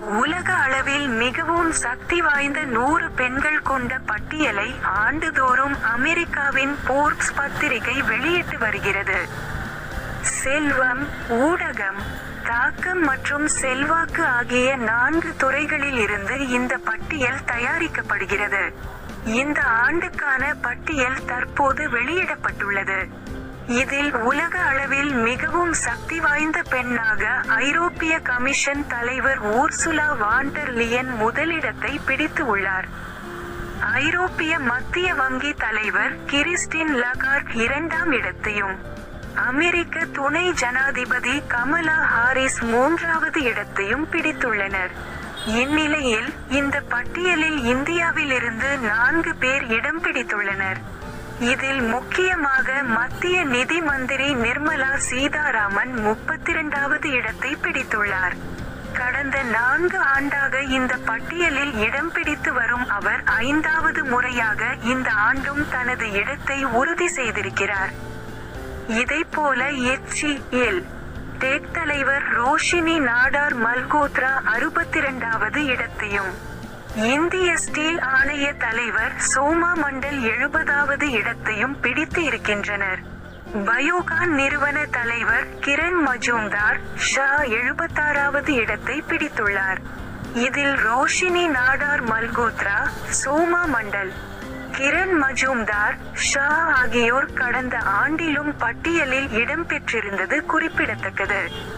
உலக அளவில் மிகவும் சக்தி வாய்ந்த நூறு பெண்கள் கொண்ட பட்டியலை ஆண்டுதோறும் அமெரிக்காவின் போர்ப்ஸ் பத்திரிகை வெளியிட்டு வருகிறது செல்வம் ஊடகம் தாக்கம் மற்றும் செல்வாக்கு ஆகிய நான்கு துறைகளில் இருந்து இந்த பட்டியல் தயாரிக்கப்படுகிறது இந்த ஆண்டுக்கான பட்டியல் தற்போது வெளியிடப்பட்டுள்ளது இதில் உலக அளவில் மிகவும் சக்தி வாய்ந்த பெண்ணாக ஐரோப்பிய கமிஷன் தலைவர் ஊர்சுலா வாண்டர் லியன் முதலிடத்தை பிடித்து உள்ளார் ஐரோப்பிய மத்திய வங்கி தலைவர் கிறிஸ்டின் லகார்ட் இரண்டாம் இடத்தையும் அமெரிக்க துணை ஜனாதிபதி கமலா ஹாரிஸ் மூன்றாவது இடத்தையும் பிடித்துள்ளனர் இந்நிலையில் இந்த பட்டியலில் இந்தியாவிலிருந்து நான்கு பேர் இடம் பிடித்துள்ளனர் இதில் முக்கியமாக மத்திய நிதி மந்திரி நிர்மலா சீதாராமன் முப்பத்திரண்டாவது இடத்தை பிடித்துள்ளார் கடந்த நான்கு ஆண்டாக இந்த பட்டியலில் இடம் பிடித்து வரும் அவர் ஐந்தாவது முறையாக இந்த ஆண்டும் தனது இடத்தை உறுதி செய்திருக்கிறார் இதைப்போல எல் டெக் தலைவர் ரோஷினி நாடார் மல்கோத்ரா அறுபத்திரண்டாவது இடத்தையும் இந்திய ஸ்டீல் ஆணைய தலைவர் சோமா மண்டல் எழுபதாவது இடத்தையும் பிடித்து இருக்கின்றனர் பயோகான் நிறுவன தலைவர் கிரண் மஜூம்தார் ஷா எழுபத்தாறாவது இடத்தை பிடித்துள்ளார் இதில் ரோஷினி நாடார் மல்கோத்ரா சோமா மண்டல் கிரண் மஜூம்தார் ஷா ஆகியோர் கடந்த ஆண்டிலும் பட்டியலில் இடம்பெற்றிருந்தது குறிப்பிடத்தக்கது